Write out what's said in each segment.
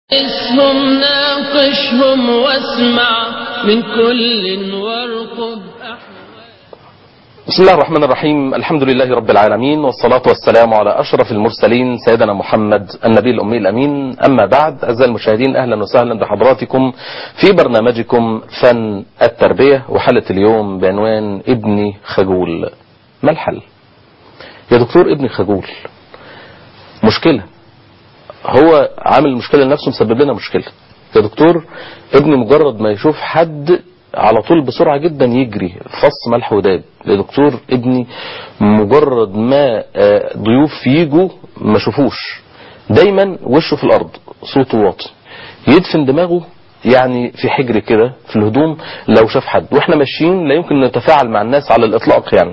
اسهم ناقشهم واسمع من كل وارقب بسم الله الرحمن الرحيم الحمد لله رب العالمين والصلاة والسلام على أشرف المرسلين سيدنا محمد النبي الأمي الأمين أما بعد أعزائي المشاهدين أهلا وسهلا بحضراتكم في برنامجكم فن التربية وحلقة اليوم بعنوان ابني خجول ما الحل يا دكتور ابني خجول مشكلة هو عامل المشكلة لنفسه مسبب لنا مشكلة يا دكتور ابني مجرد ما يشوف حد على طول بسرعة جدا يجري فص ملح وداب يا دكتور ابني مجرد ما ضيوف يجوا ما شوفوش دايما وشه في الارض صوته واطي يدفن دماغه يعني في حجر كده في الهدوم لو شاف حد واحنا ماشيين لا يمكن نتفاعل مع الناس على الاطلاق يعني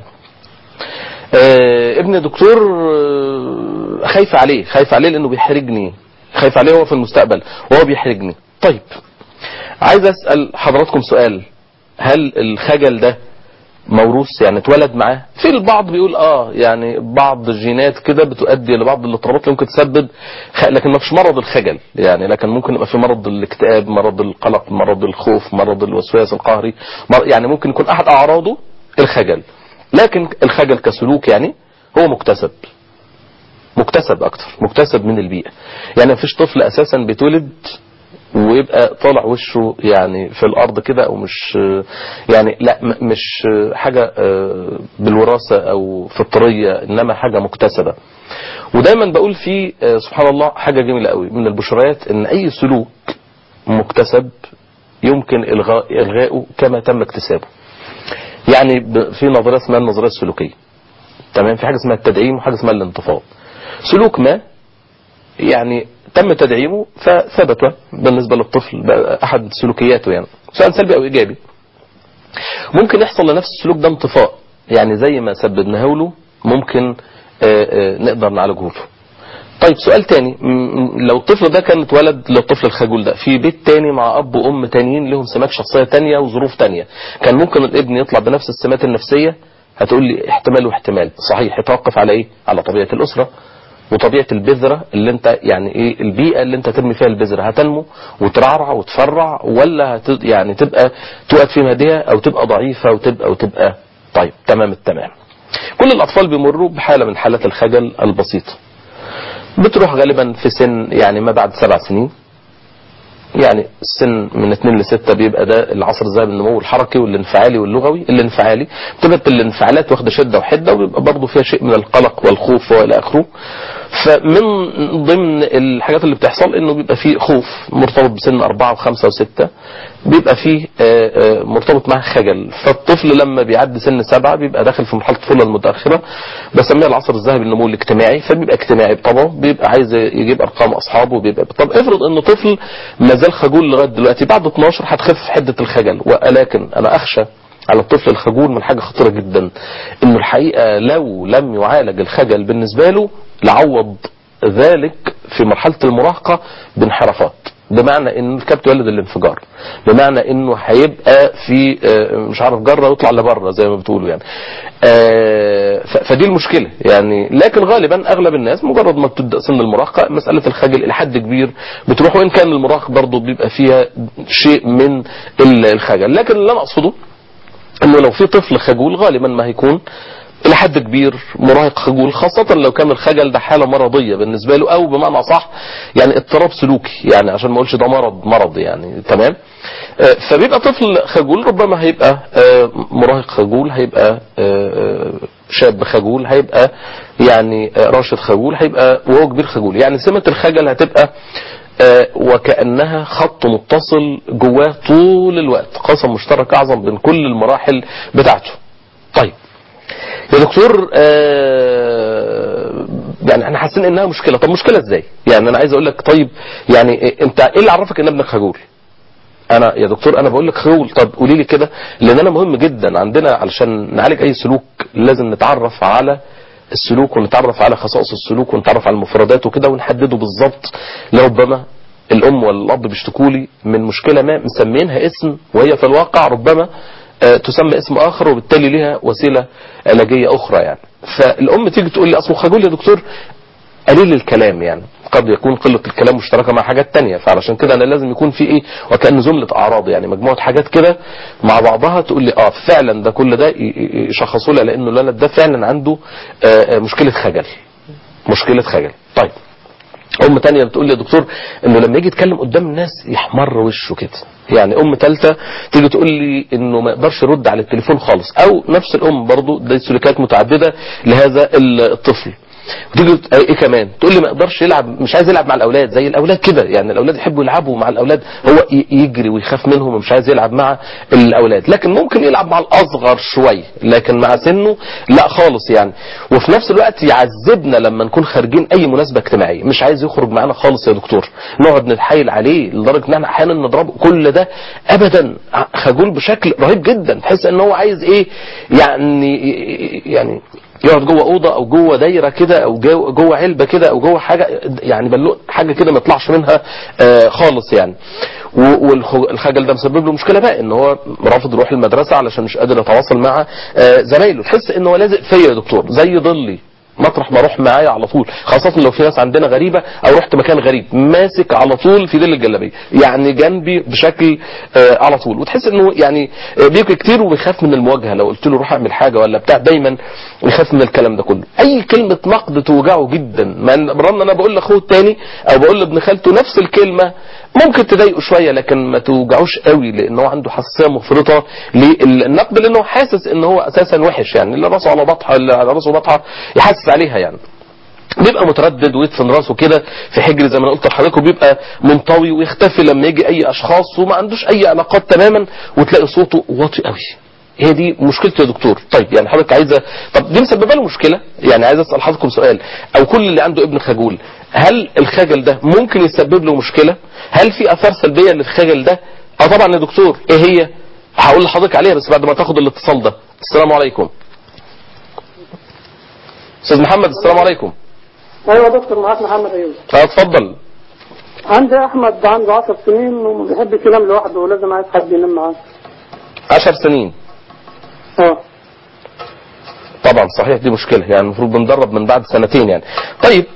آه ابن دكتور آه خايف عليه خايف عليه لانه بيحرجني خايف عليه هو في المستقبل وهو بيحرجني طيب عايز اسال حضراتكم سؤال هل الخجل ده موروث يعني اتولد معاه في البعض بيقول اه يعني بعض الجينات كده بتؤدي لبعض الاضطرابات اللي ممكن تسبب خ... لكن ما فيش مرض الخجل يعني لكن ممكن يبقى في مرض الاكتئاب مرض القلق مرض الخوف مرض الوسواس القهري مر... يعني ممكن يكون احد اعراضه الخجل لكن الخجل كسلوك يعني هو مكتسب مكتسب اكتر مكتسب من البيئة يعني مفيش طفل اساسا بيتولد ويبقى طالع وشه يعني في الارض كده او مش يعني لا مش حاجة بالوراثة او فطرية انما حاجة مكتسبة ودايما بقول في سبحان الله حاجة جميلة قوي من البشريات ان اي سلوك مكتسب يمكن الغاء الغائه كما تم اكتسابه يعني في نظرية اسمها النظرية السلوكية تمام في حاجة اسمها التدعيم وحاجة اسمها الانتفاض سلوك ما يعني تم تدعيمه فثبت بالنسبة للطفل أحد سلوكياته يعني سواء سلبي أو إيجابي ممكن يحصل لنفس السلوك ده انطفاء يعني زي ما سببناه له ممكن نقدر نعالجه له طيب سؤال تاني لو الطفل ده كان اتولد للطفل الخجول ده في بيت تاني مع اب وام تانيين لهم سمات شخصية تانية وظروف تانية كان ممكن الابن يطلع بنفس السمات النفسية هتقول لي احتمال واحتمال صحيح يتوقف على ايه على طبيعة الاسرة وطبيعة البذرة اللي انت يعني ايه البيئة اللي انت ترمي فيها البذرة هتنمو وترعرع وتفرع ولا هت يعني تبقى توقف في مهدية او تبقى ضعيفة وتبقى وتبقى طيب تمام التمام كل الاطفال بيمروا بحالة من حالات الخجل البسيطة بتروح غالبا في سن يعني ما بعد سبع سنين يعني السن من 2 ل 6 بيبقى ده العصر الذهبي النمو الحركي والانفعالي واللغوي الانفعالي بتبقى الانفعالات واخده شده وحده وبيبقى برضه فيها شيء من القلق والخوف والى اخره فمن ضمن الحاجات اللي بتحصل انه بيبقى فيه خوف مرتبط بسن 4 و5 و6 بيبقى فيه مرتبط معاه خجل فالطفل لما بيعدي سن 7 بيبقى داخل في مرحله الطفوله المتاخره بسميها العصر الذهبي للنمو الاجتماعي فبيبقى اجتماعي بطبعه بيبقى عايز يجيب ارقام اصحابه بيبقى طب افرض انه طفل ما زال خجول لغايه دلوقتي بعد 12 هتخف حده الخجل ولكن انا اخشى على الطفل الخجول من حاجة خطيرة جدا انه الحقيقة لو لم يعالج الخجل بالنسبة له لعوض ذلك في مرحلة المراهقة بانحرافات بمعنى ان الكبت يولد الانفجار بمعنى انه هيبقى في مش عارف جره ويطلع لبره زي ما بتقولوا يعني فدي المشكله يعني لكن غالبا اغلب الناس مجرد ما بتبدا سن المراهقه مساله الخجل الى حد كبير بتروح وان كان المراهق برضه بيبقى فيها شيء من الخجل لكن اللي انا اقصده انه لو في طفل خجول غالبا ما هيكون الى حد كبير مراهق خجول خاصة لو كان الخجل ده حالة مرضية بالنسبة له او بمعنى صح يعني اضطراب سلوكي يعني عشان ما اقولش ده مرض مرض يعني تمام فبيبقى طفل خجول ربما هيبقى مراهق خجول هيبقى شاب خجول هيبقى يعني راشد خجول هيبقى وهو كبير خجول يعني سمة الخجل هتبقى وكأنها خط متصل جواه طول الوقت قسم مشترك أعظم بين كل المراحل بتاعته طيب يا دكتور يعني احنا حاسين انها مشكلة طب مشكلة ازاي يعني انا عايز اقول لك طيب يعني انت ايه اللي عرفك ان ابنك خجول انا يا دكتور انا بقول لك خجول طب قولي لي كده لان انا مهم جدا عندنا علشان نعالج اي سلوك لازم نتعرف على السلوك ونتعرف على خصائص السلوك ونتعرف على المفردات وكده ونحدده بالظبط لربما الام والاب بيشتكوا لي من مشكله ما مسمينها اسم وهي في الواقع ربما تسمى اسم اخر وبالتالي لها وسيله علاجيه اخرى يعني فالام تيجي تقول لي اصله خجول يا دكتور قليل الكلام يعني قد يكون قله الكلام مشتركه مع حاجات تانية فعلشان كده انا لازم يكون في ايه وكان جمله اعراض يعني مجموعه حاجات كده مع بعضها تقول لي اه فعلا ده كل ده ي- ي- يشخصوا لي لانه الولد ده فعلا عنده آه، آه، مشكله خجل مشكله خجل طيب ام تانية بتقول لي يا دكتور انه لما يجي يتكلم قدام الناس يحمر وشه كده يعني ام تالتة تيجي تقول لي انه ما يقدرش يرد على التليفون خالص او نفس الام برضو دي سلوكيات متعددة لهذا الطفل وتيجي ت- ايه كمان تقول لي ما يقدرش يلعب مش عايز يلعب مع الاولاد زي الاولاد كده يعني الاولاد يحبوا يلعبوا مع الاولاد هو ي- يجري ويخاف منهم ومش عايز يلعب مع الاولاد لكن ممكن يلعب مع الاصغر شويه لكن مع سنه لا خالص يعني وفي نفس الوقت يعذبنا لما نكون خارجين اي مناسبه اجتماعيه مش عايز يخرج معانا خالص يا دكتور نقعد نتحايل عليه لدرجه ان احنا احيانا نضربه كل ده ابدا خجول بشكل رهيب جدا تحس ان هو عايز ايه يعني يعني يقعد جوه اوضه او جوه دايره كده او جو- جوه علبه كده او جوه حاجه يعني بلو حاجه كده ما يطلعش منها آه خالص يعني والخجل ده مسبب له مشكله بقى ان هو رافض يروح المدرسه علشان مش قادر يتواصل مع آه زمايله تحس ان هو لازق فيا يا دكتور زي ضلي مطرح ما اروح معايا على طول خاصة لو في ناس عندنا غريبة او رحت مكان غريب ماسك على طول في ظل الجلابية يعني جنبي بشكل آه على طول وتحس انه يعني آه بيبكي كتير وبيخاف من المواجهة لو قلت له روح اعمل حاجة ولا بتاع دايما يخاف من الكلام ده كله اي كلمة نقد توجعه جدا ما برغم ان انا بقول لاخوه التاني او بقول لابن خالته نفس الكلمة ممكن تضايقه شوية لكن ما توجعوش قوي لان هو عنده حساسية مفرطة للنقد لانه حاسس ان هو اساسا وحش يعني اللي راسه على بطحة اللي على راسه بطحة يحسس عليها يعني بيبقى متردد ويدفن راسه كده في حجر زي ما انا قلت لحضرتك وبيبقى منطوي ويختفي لما يجي اي اشخاص وما عندوش اي علاقات تماما وتلاقي صوته واطي قوي هي دي مشكلته يا دكتور طيب يعني حضرتك عايزه طب دي مسببه له مشكله يعني عايز اسال حضراتكم سؤال او كل اللي عنده ابن خجول هل الخجل ده ممكن يسبب له مشكله هل في اثار سلبيه للخجل ده اه طبعا يا دكتور ايه هي هقول لحضرتك عليها بس بعد ما تاخد الاتصال ده السلام عليكم استاذ محمد السلام عليكم ايوه يا دكتور معاك محمد ايوب اه اتفضل عندي احمد عنده 10 سنين وما بيحبش ينام لوحده ولازم عايز حد ينام معاه عشر سنين اه طبعا صحيح دي مشكلة يعني المفروض بندرب من بعد سنتين يعني طيب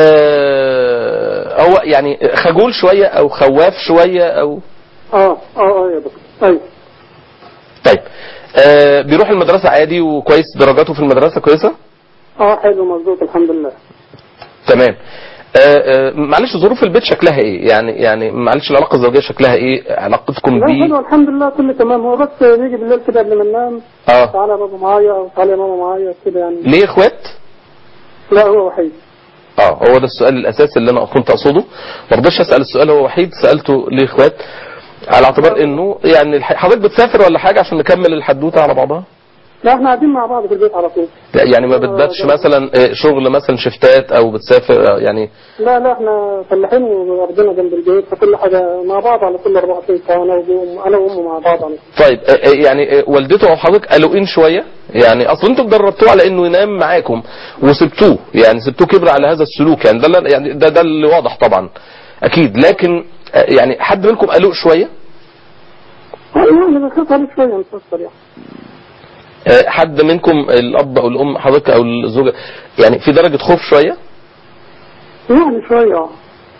آه هو يعني خجول شوية او خواف شوية او اه اه اه يا دكتور ايوه طيب آه بيروح المدرسة عادي وكويس درجاته في المدرسة كويسة اه حلو مظبوط الحمد لله تمام آه آه معلش ظروف البيت شكلها ايه يعني يعني معلش العلاقة الزوجية شكلها ايه علاقتكم لا بيه حلو الحمد لله كله تمام هو بس بيجي بالليل كده قبل ما ننام اه تعالى يا بابا معايا او تعالى يا ماما معايا كده يعني ليه اخوات لا هو وحيد اه هو ده السؤال الاساسي اللي انا كنت اقصده ما رضيتش اسال السؤال هو وحيد سالته ليه اخوات على اعتبار انه يعني الح- حضرتك بتسافر ولا حاجه عشان نكمل الحدوته على بعضها لا احنا قاعدين مع بعض في البيت على طول لا، يعني ما بتباتش مثلا آه، شغل مثلا شفتات او بتسافر آه، يعني لا لا احنا فلاحين وارضنا جنب البيت فكل حاجه مع بعض على كل 24 ساعه انا وأم انا وامه مع بعض على طول طيب آه، آه، يعني آه، والدته او حضرتك قلقين شويه يعني اصل انتوا دربتوه على انه ينام معاكم وسبتوه يعني سبتوه كبر على هذا السلوك يعني ده اللي- يعني ده ده اللي واضح طبعا اكيد لكن آه، يعني حد منكم قلق شويه يعني بخاف عليه شويه متأثر يعني آه، حد منكم الاب او الام حضرتك او الزوجه يعني في درجه خوف شويه يعني شويه اه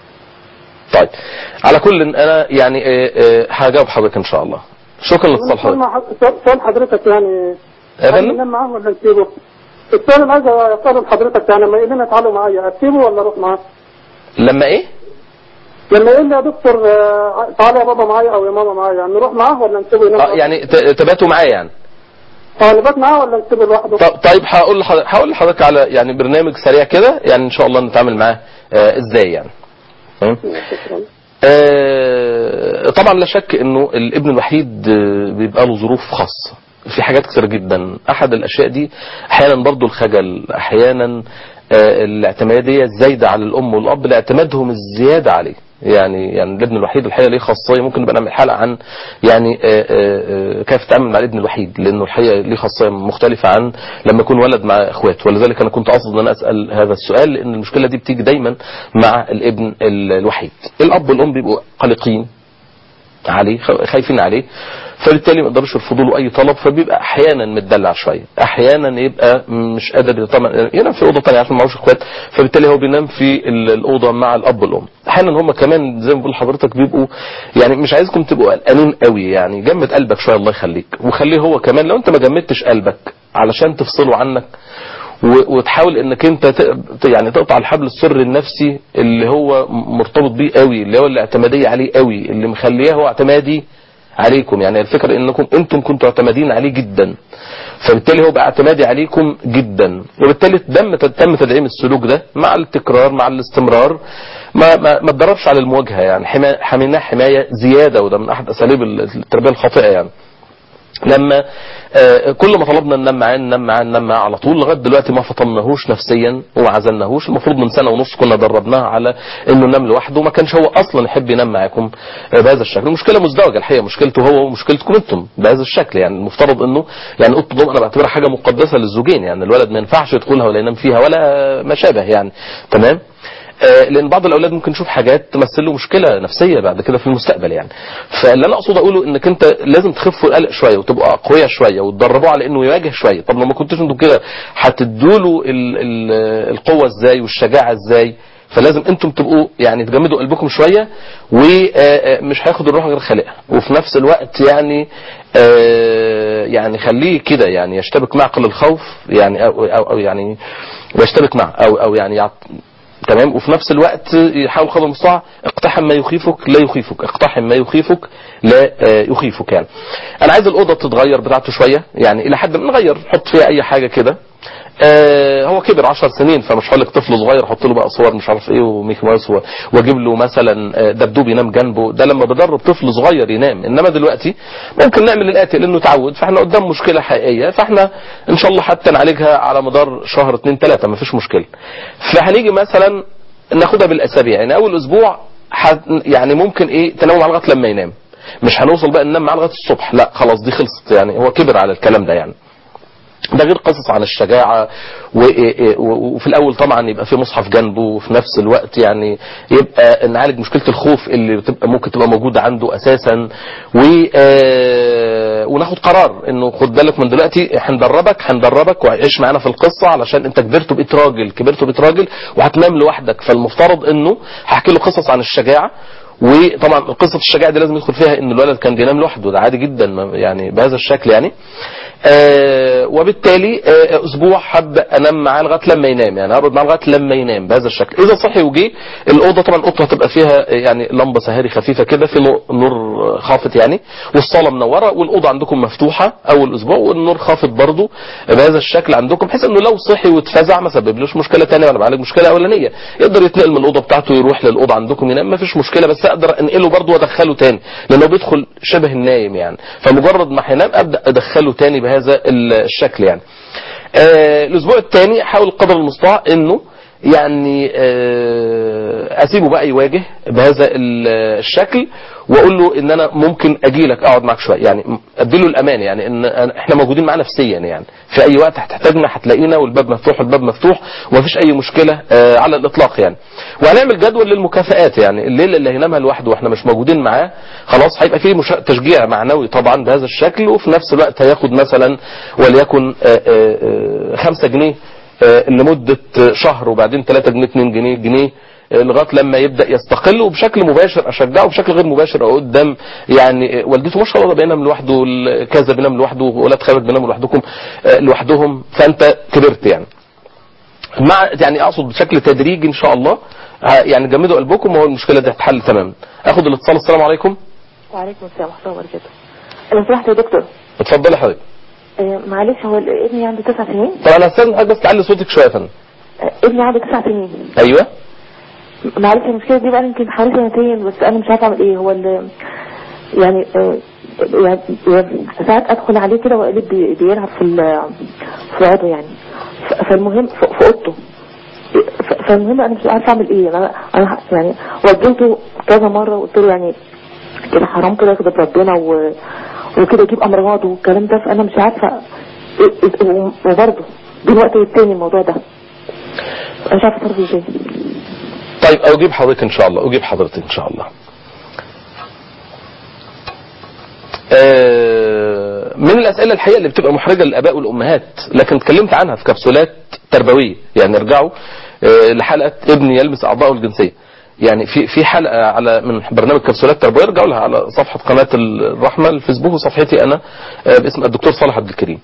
طيب على كل انا يعني آه، آه، هجاوب حضرتك ان شاء الله شكرا لاتصال سؤال حضرتك مع حض- سؤال- سؤال حضرتك يعني يا هل فندم ننام معاه ولا نسيبه؟ السؤال اللي عايز اساله لحضرتك يعني لما يقول لنا تعالوا معايا اسيبه ولا اروح معاه؟ لما ايه لما يقول لي يا دكتور آه، تعالى يا بابا معايا او يا ماما معايا يعني نروح معاه ولا نسيبه ينام اه يعني ت- تباتوا معايا يعني اه نبات معاه ولا نسيبه لوحده؟ طب طيب هقول لحضرتك هقول لحضرتك على يعني برنامج سريع كده يعني ان شاء الله نتعامل معاه آه، ازاي يعني تمام؟ شكرا آه، طبعا لا شك انه الابن الوحيد آه، بيبقى له ظروف خاصة في حاجات كتير جدا احد الاشياء دي احيانا برضو الخجل احيانا آه، الاعتمادية الزايدة على الام والاب لاعتمادهم الزيادة عليه يعني يعني الابن الوحيد الحقيقه ليه خاصيه ممكن نبقى نعمل حلقه عن يعني آه، آه، آه، كيف تتعامل مع الابن الوحيد لانه الحقيقه ليه خاصيه مختلفه عن لما يكون ولد مع اخوات ولذلك انا كنت قاصد ان انا اسال هذا السؤال لان المشكله دي بتيجي دايما مع الابن ال- الوحيد الاب والام بيبقوا قلقين عليه خ- خايفين عليه فبالتالي ما يقدروش يرفضوا له اي طلب فبيبقى احيانا متدلع شويه احيانا يبقى مش قادر طبعا ينام في اوضه ثانيه عشان معهوش اخوات فبالتالي هو بينام في ال- الاوضه مع الاب والام احيانا هم كمان زي ما بقول لحضرتك بيبقوا يعني مش عايزكم تبقوا قلقانين قوي يعني جمد قلبك شويه الله يخليك وخليه هو كمان لو انت ما جمدتش قلبك علشان تفصله عنك و- وتحاول انك انت ت- يعني تقطع الحبل السري النفسي اللي هو مرتبط بيه قوي اللي هو الاعتماديه عليه قوي اللي مخليه هو اعتمادي عليكم يعني الفكره انكم انتم كنتوا اعتمادين عليه جدا فبالتالي هو بقى اعتمادي عليكم جدا وبالتالي تم تم تدعيم السلوك ده مع التكرار مع الاستمرار ما ما ما تدربش على المواجهه يعني حما- حميناه حمايه زياده وده من احد اساليب التربيه الخاطئه يعني لما آه، كل ما طلبنا ننام معاه ننام معاه ننام معاه على طول لغايه دلوقتي ما فطمناهوش نفسيا وما عزلناهوش المفروض من سنه ونص كنا دربناه على انه ينام لوحده ما كانش هو اصلا يحب ينام معاكم آه، بهذا الشكل المشكله مزدوجه الحقيقه مشكلته هو ومشكلتكم انتم بهذا الشكل يعني المفترض انه يعني اوضه النوم انا بعتبرها حاجه مقدسه للزوجين يعني الولد ما ينفعش يدخلها ولا ينام فيها ولا ما شابه يعني تمام آه، لان بعض الاولاد ممكن يشوف حاجات تمثل له مشكله نفسيه بعد كده في المستقبل يعني فاللي انا اقصد اقوله انك انت لازم تخفوا القلق شويه وتبقوا اقوياء شويه وتدربوه على انه يواجه شويه طب لو ما كنتوش انتوا كده هتدوا له ال- ال- القوه ازاي والشجاعه ازاي فلازم انتم تبقوا يعني تجمدوا قلبكم شويه ومش هياخد الروح غير خالقها وفي نفس الوقت يعني آه، يعني خليه كده يعني يشتبك معقل الخوف يعني او او, أو يعني ويشتبك معه او او يعني يعط- تمام وفي نفس الوقت يحاول قدر المستطاع اقتحم ما يخيفك لا يخيفك اقتحم ما يخيفك لا آه، يخيفك يعني انا عايز الاوضه تتغير بتاعته شويه يعني الى حد ما نغير نحط فيها اي حاجه كده آه هو كبر 10 سنين فمش هقول لك طفل صغير احط له بقى صور مش عارف ايه وميكي ماوس و- واجيب له مثلا آه، دبدوب ينام جنبه ده لما بدرب طفل صغير ينام انما دلوقتي ممكن نعمل الاتي لانه تعود فاحنا قدام مشكله حقيقيه فاحنا ان شاء الله حتى نعالجها على مدار شهر اتنين تلاته ما فيش مشكله فهنيجي مثلا ناخدها بالاسابيع يعني اول اسبوع ح- يعني ممكن ايه تناموا معاه لغايه لما ينام مش هنوصل بقى ننام معاه لغايه الصبح لا خلاص دي خلصت يعني هو كبر على الكلام ده يعني ده غير قصص عن الشجاعة و- و- وفي الأول طبعا يبقى في مصحف جنبه وفي نفس الوقت يعني يبقى نعالج مشكلة الخوف اللي بتبقى ممكن تبقى موجودة عنده أساسا و آه، وناخد قرار إنه خد بالك من دلوقتي هندربك هندربك وعيش معانا في القصة علشان أنت كبرت وبقيت راجل كبرت وبقيت راجل وهتنام لوحدك فالمفترض إنه هحكي له قصص عن الشجاعة وطبعا قصة الشجاعة دي لازم يدخل فيها ان الولد كان بينام لوحده ده عادي جدا ما- يعني بهذا الشكل يعني آه وبالتالي آه اسبوع حب انام معاه لغايه لما ينام يعني اقعد معاه لغايه لما ينام بهذا الشكل اذا صحي وجي الاوضه طبعا اوضته هتبقى فيها آه، يعني لمبه سهاري خفيفه كده في نور- نور خافت يعني والصاله منوره والاوضه عندكم مفتوحه اول اسبوع والنور خافت برضه بهذا الشكل عندكم بحيث انه لو صحي واتفزع ما سببلوش مشكله ثانيه وانا بعالج مشكله اولانيه يقدر يتنقل من الاوضه بتاعته يروح للاوضه عندكم ينام ما فيش مشكله بس اقدر انقله برضه وادخله تاني لانه بيدخل شبه النايم يعني فمجرد ما هينام ابدا ادخله تاني بهذا الشكل يعني آه الاسبوع الثاني حاول قدر المستطاع انه يعني آه، اسيبه بقى يواجه بهذا ال- الشكل واقول له ان انا ممكن اجي لك اقعد معاك شويه يعني اديله الامان يعني ان أنا- احنا موجودين معاه نفسيا يعني في اي وقت هتحتاجنا هتلاقينا والباب مفتوح والباب مفتوح ومفيش اي مشكله آه، على الاطلاق يعني وهنعمل جدول للمكافآت يعني الليله اللي هينامها لوحده واحنا مش موجودين معاه خلاص هيبقى فيه مشا- تشجيع معنوي طبعا بهذا الشكل وفي نفس الوقت هياخد مثلا وليكن 5 جنيه آه، لمدة شهر وبعدين 3 جنيه 2 جنيه جنيه آه، لغايه لما يبدا يستقل وبشكل مباشر اشجعه وبشكل غير مباشر او قدام يعني آه، والدته ما شاء الله ده بينام لوحده ال- كذا بينام لوحده واولاد خالد بيناموا لوحدكم آه، لوحدهم فانت كبرت يعني مع يعني اقصد بشكل تدريجي ان شاء الله ه- يعني جمدوا قلبكم وهو المشكله دي هتتحل تماما اخد الاتصال السلام عليكم وعليكم السلام ورحمة الله وبركاته لو سمحت يا دكتور اتفضلي يا حضرتك آه، معلش هو ال- ابني عنده تسع سنين طب انا هستاذن حضرتك بس تعلي صوتك شويه يا فندم آه، ابني عنده تسع سنين ايوه معلش المشكلة دي بقى يمكن حوالي سنتين بس أنا مش عارفة أعمل إيه هو ال يعني آه، يعني يعني ساعات أدخل عليه كده وأقلب بي- بيلعب في ال- في عضو يعني ف- فالمهم في في أوضته ف- فالمهم أنا مش عارفة أعمل إيه أنا أنا يعني وجهته كذا مرة وقلت له يعني كده حرام كده كده بربنا و وكده يجيب امراض والكلام ده فانا مش عارفه إيه- إيه- وبرضه بين وقت والتاني الموضوع ده أنا مش عارفه اتصرف ازاي طيب اجيب حضرتك ان شاء الله اجيب حضرتك ان شاء الله آه، من الاسئله الحقيقه اللي بتبقى محرجه للاباء والامهات لكن اتكلمت عنها في كبسولات تربويه يعني ارجعوا آه، لحلقه ابني يلمس اعضائه الجنسيه يعني في في حلقه على من برنامج كبسولات تربويه ارجعوا لها على صفحه قناه الرحمه الفيسبوك وصفحتي انا آه، باسم الدكتور صالح عبد الكريم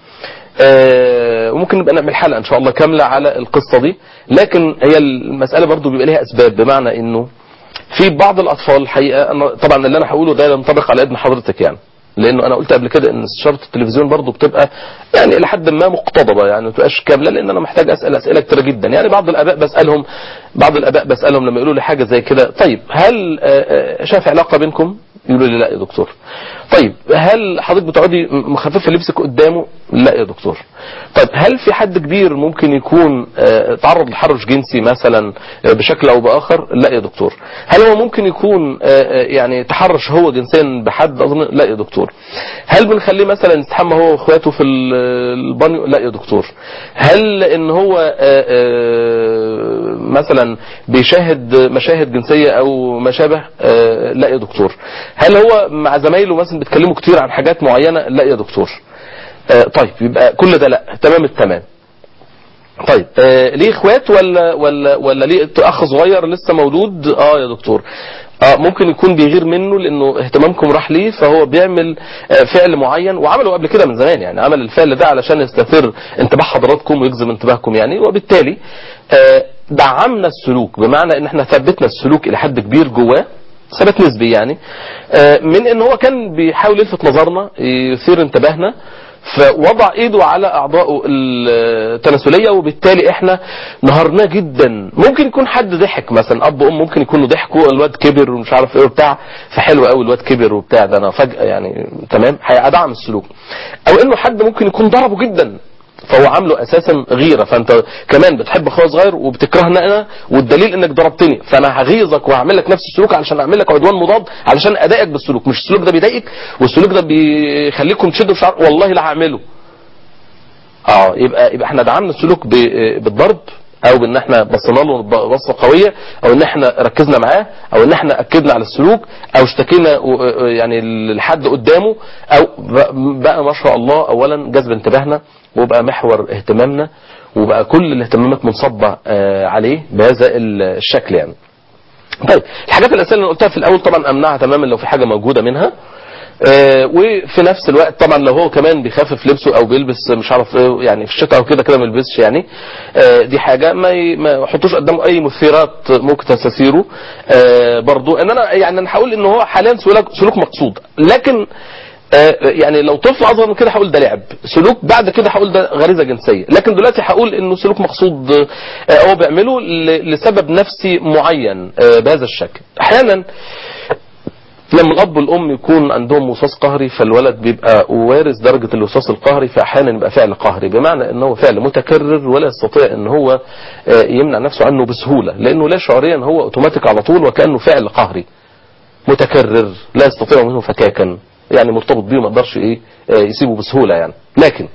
آه، وممكن نبقى نعمل حلقه ان شاء الله كامله على القصه دي لكن هي المساله برضو بيبقى ليها اسباب بمعنى انه في بعض الاطفال الحقيقه أنا طبعا اللي انا هقوله ده ينطبق على ابن حضرتك يعني لانه انا قلت قبل كده ان شرط التلفزيون برضو بتبقى يعني الى حد ما مقتضبه يعني ما تبقاش كامله لان انا محتاج اسال اسئله كتيره جدا يعني بعض الاباء بسالهم بعض الاباء بسالهم لما يقولوا لي حاجه زي كده طيب هل آه، آه، شاف علاقه بينكم يقولوا لي لا يا دكتور طيب هل حضرتك بتقعدي مخففه لبسك قدامه لا يا دكتور طيب هل في حد كبير ممكن يكون آه، تعرض لتحرش جنسي مثلا آه، بشكل او باخر لا يا دكتور هل هو ممكن يكون آه، آه، يعني تحرش هو جنسيا بحد اظن لا يا دكتور هل بنخليه مثلا يستحمى هو واخواته في ال- البانيو لا يا دكتور هل ان هو آه، آه، مثلا بيشاهد مشاهد جنسيه او ما شابه آه، لا يا دكتور هل هو مع زمايله مثلا بيتكلموا كتير عن حاجات معينه لا يا دكتور آه، طيب يبقى كل ده لا تمام التمام طيب آه ليه اخوات ولا ولا ولا ليه اخ صغير لسه مولود اه يا دكتور اه ممكن يكون بيغير منه لانه اهتمامكم راح ليه فهو بيعمل آه فعل معين وعمله قبل كده من زمان يعني عمل الفعل ده علشان يستثير انتباه حضراتكم ويجذب انتباهكم يعني وبالتالي آه دعمنا السلوك بمعنى ان احنا ثبتنا السلوك الى حد كبير جواه ثبات نسبي يعني آه من ان هو كان بيحاول يلفت نظرنا يثير انتباهنا فوضع ايده على اعضائه التناسليه وبالتالي احنا نهرناه جدا ممكن يكون حد ضحك مثلا اب وام ممكن يكونوا ضحكوا الواد كبر ومش عارف ايه وبتاع فحلو قوي الواد كبر وبتاع ده انا فجاه يعني تمام هيدعم السلوك او انه حد ممكن يكون ضربه جدا فهو عامله اساسا غيره فانت كمان بتحب اخويا صغير وبتكرهني انا والدليل انك ضربتني فانا هغيظك وهعمل لك نفس السلوك علشان اعمل لك عدوان مضاد علشان اضايقك بالسلوك مش السلوك ده بيضايقك والسلوك ده بيخليكم تشدوا في شعر والله لا هعمله اه يبقى يبقى احنا دعمنا السلوك ب- بالضرب او بان احنا بصينا له بصه قويه او ان احنا ركزنا معاه او ان احنا اكدنا على السلوك او اشتكينا و- يعني لحد قدامه او ب- بقى ما شاء الله اولا جذب انتباهنا وبقى محور اهتمامنا وبقى كل الاهتمامات منصبه آه، عليه بهذا الشكل يعني طيب الحاجات الاساسيه اللي انا قلتها في الاول طبعا امنعها تماما لو في حاجه موجوده منها آه، وفي نفس الوقت طبعا لو هو كمان بيخفف لبسه او بيلبس مش عارف ايه يعني في الشتاء او كده كده ما يلبسش يعني آه، دي حاجه ما ي- ما يحطوش قدامه اي مثيرات ممكن تستثيره آه، برضو ان انا يعني انا هقول ان هو حاليا سلوك سلوك مقصود لكن آه، يعني لو طفل اصغر من كده هقول ده لعب سلوك بعد كده هقول ده غريزه جنسيه لكن دلوقتي هقول انه سلوك مقصود آه، هو بيعمله ل- لسبب نفسي معين آه، بهذا الشكل احيانا لما الاب والام يكون عندهم وسواس قهري فالولد بيبقى وارث درجه الوسواس القهري فاحيانا يبقى فعل قهري بمعنى ان هو فعل متكرر ولا يستطيع ان هو آه، يمنع نفسه عنه بسهوله لانه لا شعوريا هو اوتوماتيك على طول وكانه فعل قهري متكرر لا يستطيع منه فكاكا يعني مرتبط بيه ما يقدرش ايه آه، يسيبه بسهوله يعني لكن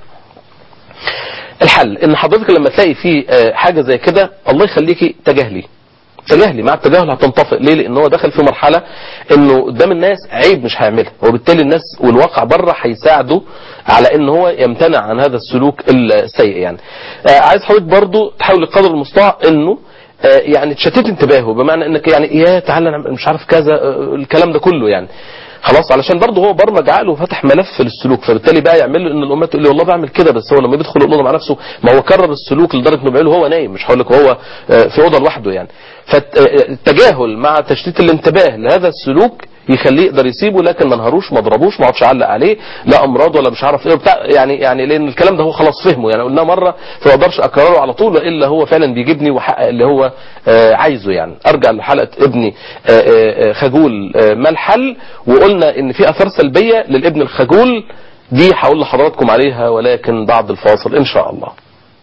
الحل ان حضرتك لما تلاقي فيه آه، حاجه زي كده الله يخليكي تجاهلي تجاهلي مع التجاهل هتنطفئ ليه لان هو دخل في مرحله انه قدام الناس عيب مش هيعملها وبالتالي الناس والواقع بره هيساعده على ان هو يمتنع عن هذا السلوك السيء يعني آه عايز حضرتك برضو تحاول قدر المستطاع انه آه يعني تشتت انتباهه بمعنى انك يعني يا تعالى نعمل مش عارف كذا آه الكلام ده كله يعني خلاص علشان برضه هو برمج عقله وفتح ملف للسلوك فبالتالي بقى يعمل له ان الامه تقول لي والله بعمل كده بس هو لما بيدخل الاوضه مع نفسه ما هو كرر السلوك لدرجه انه بيعمله هو نايم مش هقول لك هو آه، في اوضه لوحده يعني فالتجاهل مع تشتيت الانتباه لهذا السلوك يخليه يقدر يسيبه لكن ما نهروش ما اضربوش ما اقعدش اعلق عليه لا امراض ولا مش عارف ايه بتاع يعني يعني لان الكلام ده هو خلاص فهمه يعني قلناه مره فما اقدرش اكرره على طول والا هو فعلا بيجيبني وحقق اللي هو آه، عايزه يعني ارجع لحلقه ابني آه، آه، آه، خجول آه، ما الحل وقلنا ان في اثار سلبيه للابن الخجول دي هقول لحضراتكم عليها ولكن بعد الفاصل ان شاء الله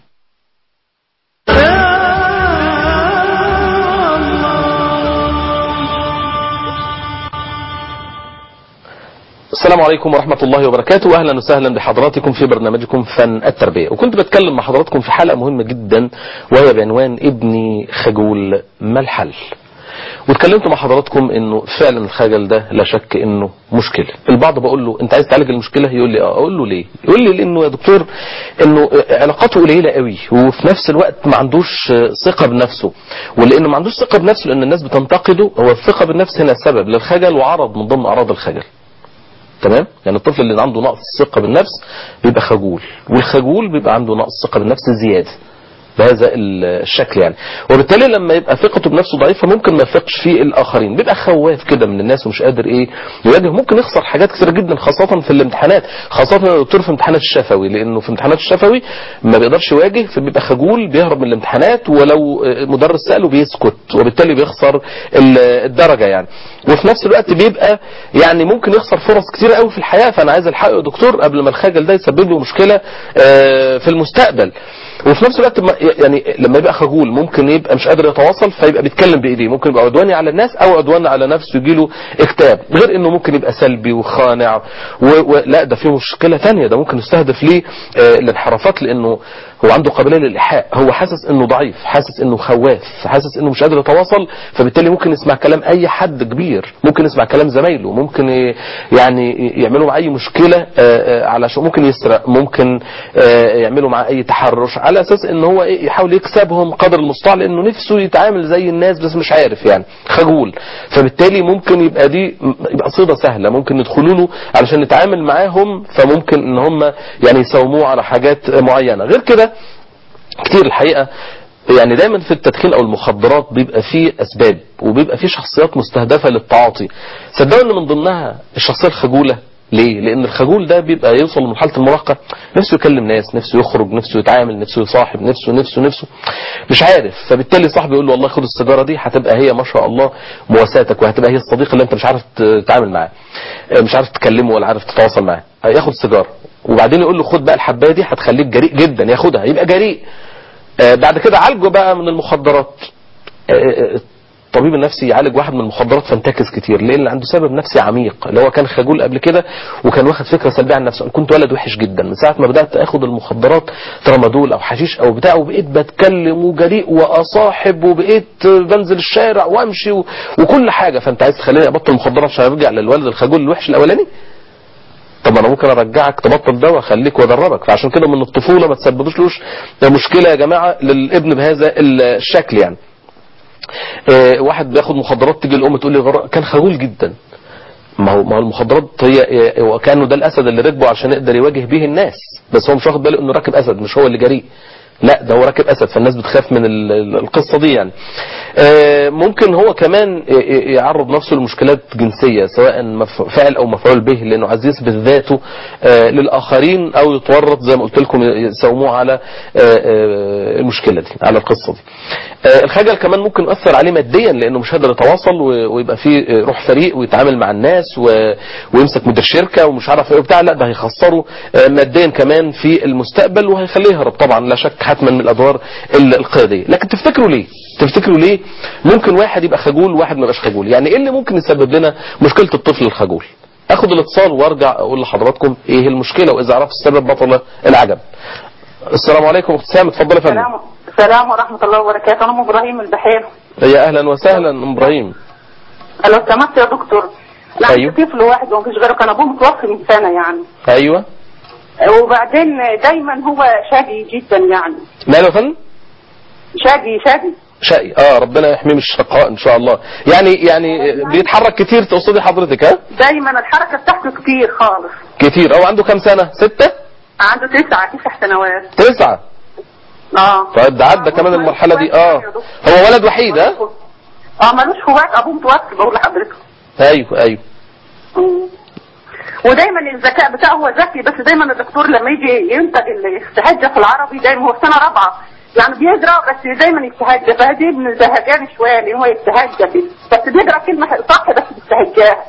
السلام عليكم ورحمة الله وبركاته أهلا وسهلا بحضراتكم في برنامجكم فن التربية وكنت بتكلم مع حضراتكم في حلقة مهمة جدا وهي بعنوان ابني خجول ما الحل واتكلمت مع حضراتكم انه فعلا الخجل ده لا شك انه مشكله البعض بقول له انت عايز تعالج المشكله يقول لي اه اقول له ليه يقول لي لانه يا دكتور انه علاقاته قليله قوي وفي نفس الوقت ما عندوش ثقه بنفسه ولانه ما عندوش ثقه بنفسه لان الناس بتنتقده هو الثقه بالنفس هنا سبب للخجل وعرض من ضمن اعراض الخجل تمام يعني الطفل اللي عنده نقص ثقه بالنفس بيبقى خجول والخجول بيبقى عنده نقص ثقه بالنفس زياده بهذا الشكل يعني وبالتالي لما يبقى ثقته بنفسه ضعيفه ممكن ما يثقش في الاخرين بيبقى خواف كده من الناس ومش قادر ايه يواجه ممكن يخسر حاجات كتير جدا خاصه في الامتحانات خاصه الدكتور في امتحانات الشفوي لانه في امتحانات الشفوي ما بيقدرش يواجه فبيبقى خجول بيهرب من الامتحانات ولو مدرس ساله بيسكت وبالتالي بيخسر الدرجه يعني وفي نفس الوقت بيبقى يعني ممكن يخسر فرص كتير قوي في الحياه فانا عايز الحقه يا دكتور قبل ما الخجل ده يسبب له مشكله في المستقبل وفي نفس الوقت يعني لما يبقى خجول ممكن يبقى مش قادر يتواصل فيبقى بيتكلم بايديه ممكن يبقى عدواني على الناس او عدواني على نفسه يجي له اكتئاب غير انه ممكن يبقى سلبي وخانع و... و... لا ده في مشكله ثانيه ده ممكن يستهدف ليه آه الانحرافات لانه هو عنده قابليه للايحاء هو حاسس انه ضعيف حاسس انه خواف حاسس انه مش قادر يتواصل فبالتالي ممكن يسمع كلام اي حد كبير ممكن يسمع كلام زمايله ممكن ي... يعني يعملوا معاه اي مشكله آه على شو ممكن يسرق ممكن آه يعملوا معاه اي تحرش على اساس ان هو إيه يحاول يكسبهم قدر المستطاع لانه نفسه يتعامل زي الناس بس مش عارف يعني خجول فبالتالي ممكن يبقى دي يبقى صيده سهله ممكن يدخلوا له علشان نتعامل معاهم فممكن ان هم يعني يساوموه على حاجات معينه غير كده كتير الحقيقه يعني دايما في التدخين او المخدرات بيبقى فيه اسباب وبيبقى فيه شخصيات مستهدفه للتعاطي صدقوا ان من ضمنها الشخصيه الخجوله ليه؟ لأن الخجول ده بيبقى يوصل لمرحلة المراهقة نفسه يكلم ناس، نفسه يخرج، نفسه يتعامل، نفسه يصاحب، نفسه نفسه نفسه مش عارف، فبالتالي صاحبه يقول له والله خد السيجارة دي هتبقى هي ما شاء الله مواساتك وهتبقى هي الصديق اللي أنت مش عارف تتعامل معاه. مش عارف تكلمه ولا عارف تتواصل معاه. ياخد السيجارة وبعدين يقول له خد بقى الحباية دي هتخليك جريء جدا ياخدها يبقى جريء. بعد كده عالجه بقى من المخدرات. الطبيب النفسي يعالج واحد من المخدرات فانتكس كتير لان عنده سبب نفسي عميق اللي هو كان خجول قبل كده وكان واخد فكره سلبيه عن نفسه كنت ولد وحش جدا من ساعه ما بدات اخد المخدرات ترامادول او حشيش او بتاع وبقيت بتكلم وجريء واصاحب وبقيت بنزل الشارع وامشي و... وكل حاجه فانت عايز تخليني ابطل مخدرات عشان ارجع للولد الخجول الوحش الاولاني طب انا ممكن ارجعك تبطل ده واخليك وادربك فعشان كده من الطفوله ما تسببوش مشكله يا جماعه للابن بهذا الشكل يعني آه واحد بياخد مخدرات تيجي الام تقول لي كان خجول جدا ما هو ما هو المخدرات هي وكانه ده الاسد اللي ركبه عشان يقدر يواجه به الناس بس هو مش واخد باله انه راكب اسد مش هو اللي جريء لا ده هو راكب اسد فالناس بتخاف من القصه دي يعني آه ممكن هو كمان يعرض نفسه لمشكلات جنسيه سواء فعل او مفعول به لانه عايز يثبت ذاته آه للاخرين او يتورط زي ما قلت لكم يساوموه على المشكله دي على القصه دي الخجل كمان ممكن يؤثر عليه ماديا لانه مش قادر يتواصل ويبقى فيه روح فريق ويتعامل مع الناس ويمسك مدير شركه ومش عارف ايه وبتاع لا ده هيخسره ماديا كمان في المستقبل وهيخليه يهرب طبعا لا شك حتما من الادوار القياديه لكن تفتكروا ليه تفتكروا ليه ممكن واحد يبقى خجول وواحد ما يبقاش خجول يعني ايه اللي ممكن يسبب لنا مشكله الطفل الخجول اخد الاتصال وارجع اقول لحضراتكم ايه المشكله واذا عرفت السبب بطل العجب السلام عليكم اخت سام اتفضل يا فندم السلام ورحمه الله وبركاته انا ام ابراهيم البحير يا اهلا وسهلا ام ابراهيم لو سمحت يا دكتور لا أيوه. طفل واحد ومفيش غيره كان ابوه متوفي من سنه يعني ايوه وبعدين دايما هو شقي جدا يعني ماله يا فندم شقي شقي شقي اه ربنا يحميه من الشقاء ان شاء الله يعني يعني بيتحرك كتير تقصدي حضرتك ها دايما الحركه بتاعته كتير خالص كتير او عنده كام سنه ستة عنده تسعة تسع سنوات تسعة اه طيب ده عدى كمان المرحله دي اه هو ولد وحيد ها اه ملوش اخوات ابوه متوفي بقول لحضرتك ايوه ايوه مم. ودايما الذكاء بتاعه هو ذكي بس دايما الدكتور لما يجي ينتج السهجه في العربي دايما هو في سنه رابعه يعني بيقرا بس دايما يستهجى فهدي من زهجان شويه لان هو يستهجى كده بس بيقرا كلمه صح بس بيستهجاها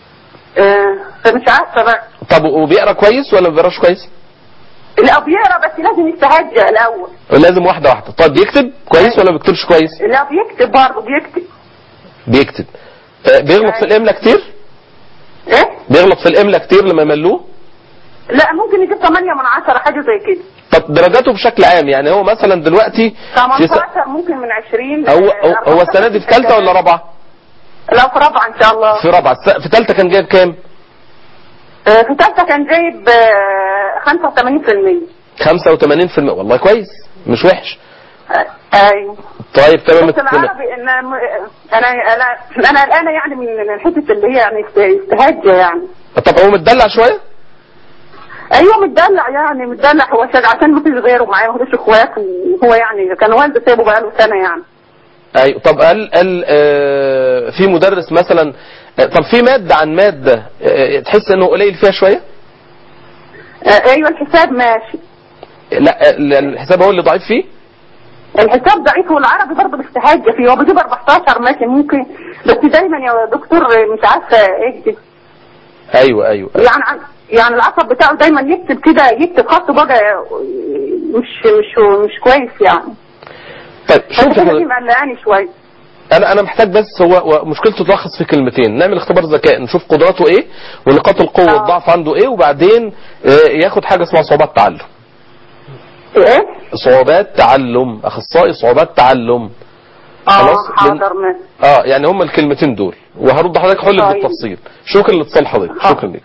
آه فمش عارفه بقى طب وبيقرا كويس ولا ما بيقراش كويس لا بيقرا بس لازم يستهجى الاول لازم واحده واحده طب بيكتب كويس ولا ما بيكتبش كويس لا بيكتب برضه بيكتب بيكتب آه، بيغلط في الاملا كتير ايه بيغلط في الاملا كتير لما يملوه لا ممكن يجيب 8 من 10 حاجه زي كده طب درجاته بشكل عام يعني هو مثلا دلوقتي في س... 18 ممكن من 20 هو هو, هو السنه دي في ثالثه ولا رابعه لا في رابعه ان شاء الله في رابعه الس- في ثالثه كان جايب كام آه، في ثالثه كان جايب آه، 85% 85% والله كويس مش وحش آه، ايوه طيب تمام بس العربي ان انا انا انا قلقانه يعني من من حته اللي هي يعني است- استهجه يعني طب هو متدلع شويه ايوه متدلع يعني متدلع هو شجع عشان ما فيش غيره معاه ما فيش اخوات وهو يعني كان والده سايبه بقاله سنه يعني ايوه طب هل هل آه، في مدرس مثلا آه، طب في ماده عن ماده آه، تحس انه قليل فيها شويه آه، ايوه الحساب ماشي لا آه، الحساب هو اللي ضعيف فيه الحساب ضعيف والعربي برضه مستهجه فيه هو بيجيب 14 ماشي ممكن بس دايما يا دكتور مش عارفه ايه ايوه ايوه يعني عن- يعني العصب بتاعه دايما يكتب كده يكتب خط بقى مش مش مش كويس يعني طيب شوف الحته دي احنا مقلقاني شويه انا انا محتاج بس هو هو مشكلته تلخص في كلمتين نعمل اختبار ذكاء نشوف قدراته ايه ونقاط القوه آه. والضعف عنده ايه وبعدين آه، ياخد حاجه اسمها صعوبات تعلم ايه صعوبات تعلم اخصائي صعوبات تعلم اه خلاص، حاضر لن- ماشي اه يعني هم الكلمتين دول وهرد حضرتك حل طيب. بالتفصيل شكرا لاتصال حضرتك آه. شكرا لك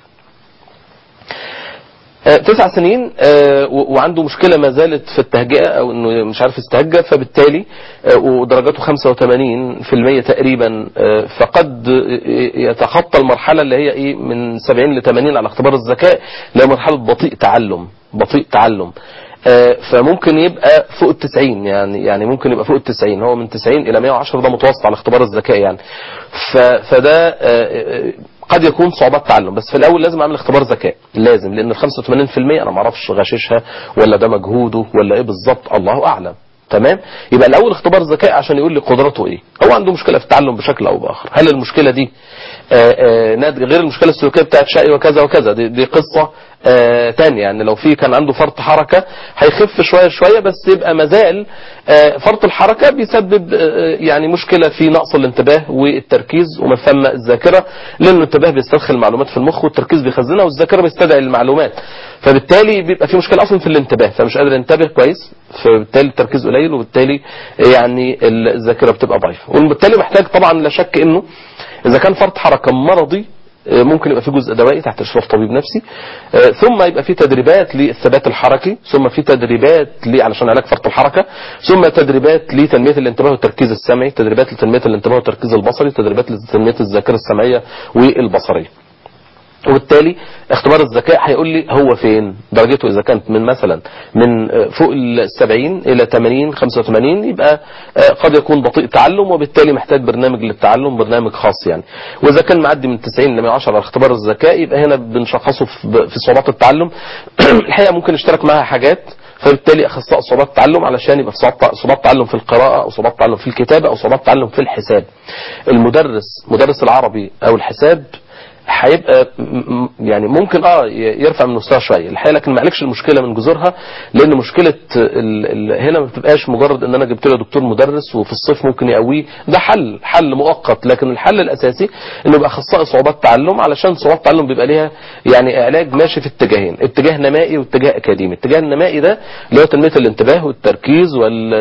آه، تسع سنين آه، و- وعنده مشكلة ما زالت في التهجئة أو إنه مش عارف يستهجى فبالتالي آه، ودرجاته 85% تقريبا آه، فقد آه، يتخطى المرحلة اللي هي إيه من 70 ل 80 على اختبار الذكاء اللي هي مرحلة بطيء تعلم بطيء تعلم آه، فممكن يبقى فوق ال 90 يعني يعني ممكن يبقى فوق ال 90 هو من 90 الى 110 ده متوسط على اختبار الذكاء يعني ف- فده آه، آه، قد يكون صعوبات تعلم بس في الاول لازم اعمل اختبار ذكاء لازم لان ال 85% انا ما اعرفش غششها ولا ده مجهوده ولا ايه بالظبط الله اعلم تمام يبقى الاول اختبار ذكاء عشان يقول لي قدراته ايه هو عنده مشكله في التعلم بشكل او باخر هل المشكله دي آه، آه، ناتج غير المشكله السلوكيه بتاعت شقي وكذا وكذا دي, دي قصه آه، تانية يعني لو في كان عنده فرط حركه هيخف شويه شويه بس يبقى مازال آه، فرط الحركه بيسبب آه، يعني مشكله في نقص الانتباه والتركيز ومن ثم الذاكره لان الانتباه بيستدخل المعلومات في المخ والتركيز بيخزنها والذاكره بيستدعي المعلومات فبالتالي بيبقى في مشكله اصلا في الانتباه فمش قادر ينتبه كويس فبالتالي التركيز قليل وبالتالي يعني الذاكره بتبقى ضعيفه وبالتالي محتاج طبعا لا شك انه اذا كان فرط حركه مرضي آه، ممكن يبقى في جزء دوائي تحت اشراف طبيب نفسي آه، ثم يبقى في تدريبات للثبات الحركي ثم في تدريبات ل- علشان علاج فرط الحركه ثم تدريبات لتنميه الانتباه والتركيز السمعي تدريبات لتنميه الانتباه والتركيز البصري تدريبات لتنميه الذاكره السمعيه والبصريه وبالتالي اختبار الذكاء هيقول لي هو فين درجته اذا كانت من مثلا من آه، فوق ال 70 الى 80 85 يبقى آه، قد يكون بطيء تعلم وبالتالي محتاج برنامج للتعلم برنامج خاص يعني واذا كان معدي من 90 ل 110 على اختبار الذكاء يبقى هنا بنشخصه في في صعوبات التعلم الحقيقه ممكن نشترك معاها حاجات فبالتالي اخصائي صعوبات التعلم علشان يبقى في صعوبات صعوبات تعلم في القراءه او صعوبات تعلم في الكتابه او صعوبات تعلم في الحساب المدرس مدرس العربي او الحساب هيبقى م- م- يعني ممكن اه ي- يرفع من مستواه شويه الحقيقه لكن ما عالجش المشكله من جذورها لان مشكله ال ال هنا ما بتبقاش مجرد ان انا جبت له دكتور مدرس وفي الصيف ممكن يقويه ده حل حل مؤقت لكن الحل الاساسي انه يبقى اخصائي صعوبات تعلم علشان صعوبات التعلم بيبقى ليها يعني علاج ماشي في اتجاهين اتجاه نمائي واتجاه اكاديمي الاتجاه النمائي ده اللي هو تنميه الانتباه والتركيز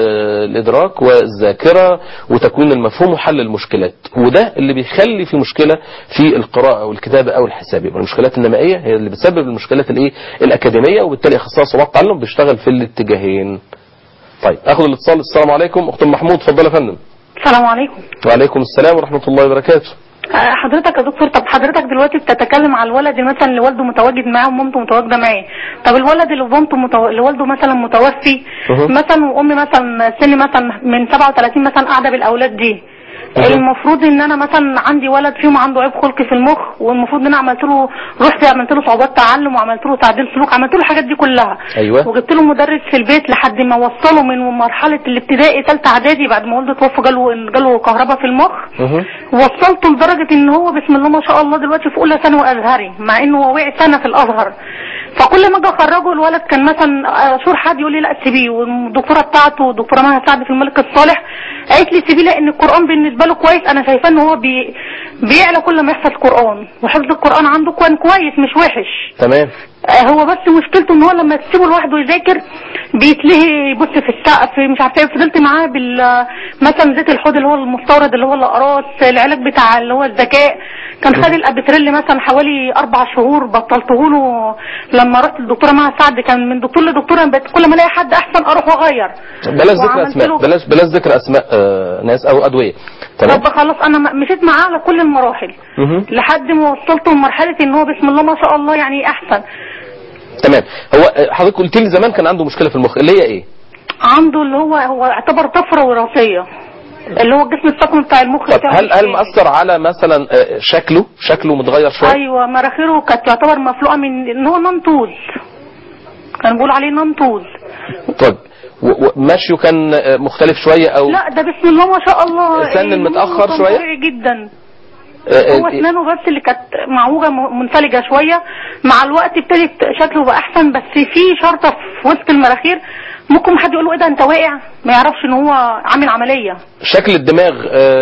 والادراك والذاكره وتكوين المفهوم وحل المشكلات وده اللي بيخلي في مشكله في القراءه والكتابه او الحساب يبقى المشكلات النمائيه هي اللي بتسبب المشكلات الايه الاكاديميه وبالتالي اخصائي صعوبات التعلم بيشتغل في الاتجاهين طيب اخذ الاتصال السلام عليكم اخت أم محمود اتفضل يا فندم السلام عليكم وعليكم السلام ورحمه الله وبركاته آه، حضرتك يا دكتور طب حضرتك دلوقتي بتتكلم على الولد اللي مثلا اللي والده متواجد معاه ومامته متواجده معاه طب الولد اللي مامته متو... اللي والده مثلا متوفي أها. مثلا وامي مثلا سن مثلا من 37 مثلا قاعده بالاولاد دي أها. المفروض ان انا مثلا عندي ولد فيهم عنده عيب خلقي في المخ والمفروض ان انا عملت له رحت عملت له صعوبات تعلم وعملت له تعديل سلوك عملت له الحاجات دي كلها أيوة. وجبت له مدرس في البيت لحد ما وصله من مرحله الابتدائي ثالثه اعدادي بعد ما والده توفى جاله جاله كهرباء في المخ أها. وصلته لدرجة ان هو بسم الله ما شاء الله دلوقتي في اولى ثانوي ازهري مع انه هو وقع سنة في الازهر فكل ما اجي اخرجه الولد كان مثلا آه، شور حد يقول لي لا سيبيه والدكتوره بتاعته الدكتوره مها سعد في الملك الصالح قالت لي سيبيه لان القران بالنسبه له كويس انا شايفاه ان هو بي... بيعلى كل ما يحفظ قران وحفظ القران عنده كان كويس مش وحش تمام آه، هو بس مشكلته ان هو لما تسيبه لوحده يذاكر بيتلهي يبص في السقف مش عارفه ايه فضلت معاه بال مثلا زيت الحوض اللي هو المستورد اللي هو الاقراص العلاج بتاع اللي هو الذكاء كان خد الابيتريل مثلا حوالي اربع شهور بطلته له لما رحت للدكتوره مع سعد كان من دكتور لدكتوره بقيت كل ما الاقي حد احسن اروح واغير بلاش ذكر وعملت اسماء له- بلاش بلاش ذكر اسماء آه، ناس او ادويه تمام طب خلاص انا م- مشيت معاه على كل المراحل مهم. لحد ما وصلته لمرحله ان هو بسم الله ما شاء الله يعني احسن تمام هو آه، حضرتك قلت لي زمان كان عنده مشكله في المخ اللي هي ايه عنده اللي هو هو اعتبر طفره وراثيه اللي هو الجسم السكن بتاع المخ طب بتاعه هل مش هل كامل. مأثر على مثلا آه، شكله شكله متغير شويه ايوه مراخيره كانت تعتبر مفلوقه من ان هو ننطوز كان بيقول عليه ننطوز طيب و- ومشيه كان آه، مختلف شويه او لا ده بسم الله ما شاء الله سن إيه، متأخر كان شوية؟ طبيعي جدا آه، هو آه، اسنانه بس اللي كانت معوجه م- منفلجه شويه مع الوقت ابتدت شكله بقى احسن بس في شرطه في وسط المراخير ممكن حد يقول له ايه ده انت واقع ما يعرفش ان هو عامل عمليه شكل الدماغ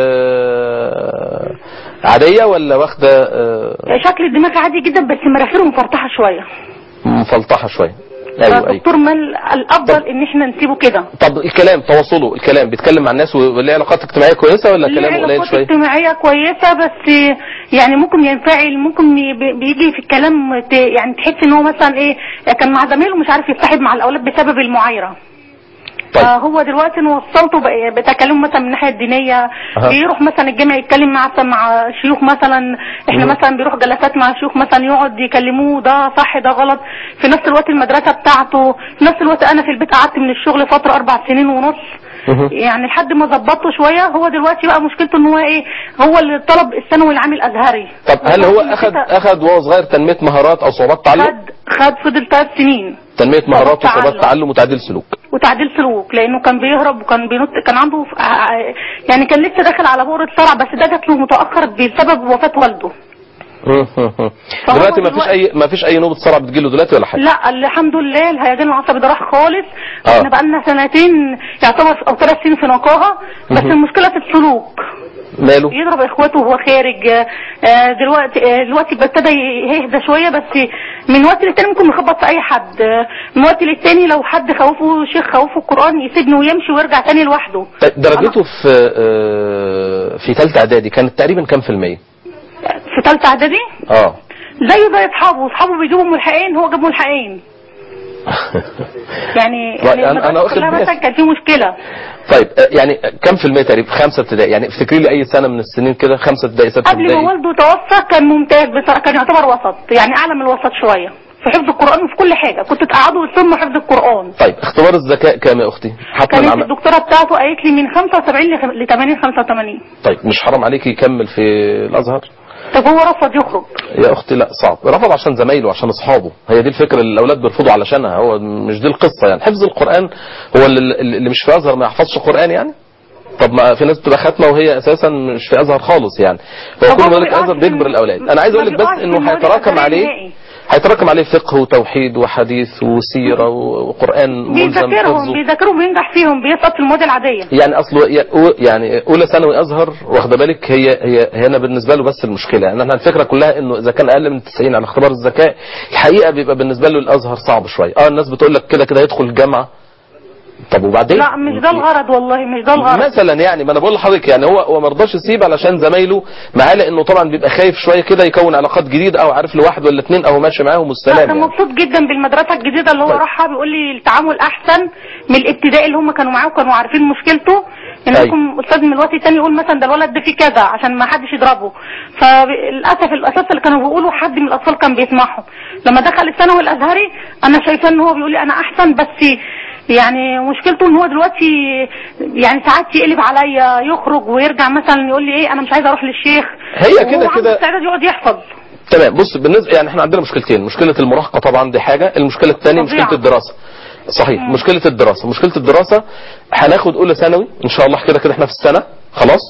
آه، عاديه ولا واخده آه، شكل الدماغ عادي جدا بس مراخيره مفرطحه شويه مفلطحه شويه ايوه ايوه فالدكتور مال الافضل ان احنا نسيبه كده طب الكلام تواصله الكلام بيتكلم مع الناس وليه علاقات اجتماعيه كويسه ولا ليه كلامه قليل علاقات شويه اجتماعية كويسة بس يعني ممكن ينفعل ممكن ي- بي- بيجي في الكلام ت- يعني تحس ان هو مثلا ايه كان مع زمايله مش عارف يتصاحب مع الاولاد بسبب المعايرة طيب فهو دلوقتي انا وصلته بقى- بتكلم مثلا من الناحيه الدينيه أها. بيروح مثلا الجامع يتكلم مع مع شيوخ مثلا احنا مم. مثلا بيروح جلسات مع شيوخ مثلا يقعد يكلموه ده صح ده غلط في نفس الوقت المدرسه بتاعته في نفس الوقت انا في البيت قعدت من الشغل فتره اربع سنين ونص مهم. يعني لحد ما ظبطته شويه هو دلوقتي بقى مشكلته ان هو ايه هو اللي طلب الثانوي العام الازهري طب هل هو دلوقتي اخذ كده اخذ وهو صغير تنميه مهارات او صعوبات تعلم خد خد فضل ثلاث سنين تنميه مهارات تعلم. وصعوبات تعلم وتعديل سلوك وتعديل سلوك لانه كان بيهرب وكان بينط كان عنده ف- ع- يعني كان لسه داخل على بؤرة صرع بس ده جات له متاخر بسبب وفاه والده فهو دلوقتي ما فيش دلوقتي- اي ما فيش اي نوبه صرع بتجيله دلوقتي ولا حاجه لا الحمد لله الهيجان العصبي ده راح خالص آه. احنا بقالنا سنتين يعتبر او ثلاث سنين في نقاهه بس مهم. المشكله في السلوك ماله يضرب اخواته وهو خارج آه، دلوقتي آه، دلوقتي ابتدى يهدى شويه بس من وقت للتاني ممكن يخبط في اي حد آه، من وقت للتاني لو حد خوفه شيخ خوفه القران يسيبني ويمشي ويرجع تاني لوحده طيب درجته في آه، في ثالثه اعدادي كانت تقريبا كام في الميه في ثالثه اعدادي اه زيه زي اصحابه اصحابه بيجيبوا ملحقين هو جاب ملحقين يعني طيب، يعني أنا- المدرسة أنا واخد كلها بالي. مثلا كان في مشكله طيب آه، يعني كام في الميه تقريبا خمسه ابتدائي يعني افتكري لي اي سنه من السنين كده خمسه ابتدائي سته قبل ما ابتدائي والده توفى كان ممتاز بصراحه كان يعتبر وسط يعني اعلى من الوسط شويه في حفظ القران وفي كل حاجه كنت تقعده وتسمه حفظ القران طيب اختبار الذكاء كام يا اختي حتما كانت عم... الدكتوره بتاعته قالت لي من 75 ل 80 85 طيب مش حرام عليكي يكمل في الازهر طب هو رفض يخرج يا اختي لا صعب رفض عشان زمايله عشان اصحابه هي دي الفكره اللي الاولاد بيرفضوا علشانها هو مش دي القصه يعني حفظ القران هو اللي, اللي مش في ازهر ما يحفظش قران يعني طب ما في ناس بتبقى ختمه وهي اساسا مش في ازهر خالص يعني هو طب كل هو ما ما ذلك ازهر بيقعش في بيجبر الم- الاولاد انا عايز ما اقول لك بس بيقعش في انه المواد هيتراكم الأزهرية عليه نهائي. هيتراكم عليه فقه وتوحيد وحديث وسيره وقران ملزم بيذاكرهم حفظه بيذاكرهم بينجح فيهم بيسقط في المواد العاديه يعني اصله يعني اولى ثانوي ازهر واخده بالك هي هي هنا بالنسبه له بس المشكله يعني احنا الفكره كلها انه اذا كان اقل من 90 على اختبار الذكاء الحقيقه بيبقى بالنسبه له الازهر صعب شويه اه الناس بتقول لك كده كده يدخل الجامعه طب وبعدين لا مش ده الغرض والله مش ده الغرض مثلا يعني ما انا بقول لحضرتك يعني هو هو ما رضاش يسيب علشان زمايله معاه لانه طبعا بيبقى خايف شويه كده يكون علاقات جديده او عارف لواحد ولا اتنين او ماشي معاهم لا والسلام ده يعني مبسوط جدا بالمدرسه الجديده اللي هو طيب. راحها بيقول لي التعامل احسن من الابتدائي اللي هم كانوا معاه وكانوا عارفين مشكلته ان أيوة. ممكن استاذ من الوقت التاني يقول مثلا ده الولد ده فيه كذا عشان ما حدش يضربه فللاسف الاساس اللي كانوا بيقولوا حد من الاطفال كان بيسمعهم لما دخل الثانوي الازهري انا شايفاه ان هو بيقول لي انا احسن بس يعني مشكلته ان هو دلوقتي يعني ساعات يقلب عليا يخرج ويرجع مثلا يقول لي ايه انا مش عايز اروح للشيخ هي كده وهو عنده كده- استعداد يقعد يحفظ تمام بص بالنسبه يعني احنا عندنا مشكلتين مشكله المراهقه طبعا دي حاجه المشكله الثانيه فظيعة. مشكله الدراسه صحيح مم. مشكله الدراسه مشكله الدراسه هناخد اولى ثانوي ان شاء الله كده كده احنا في السنه خلاص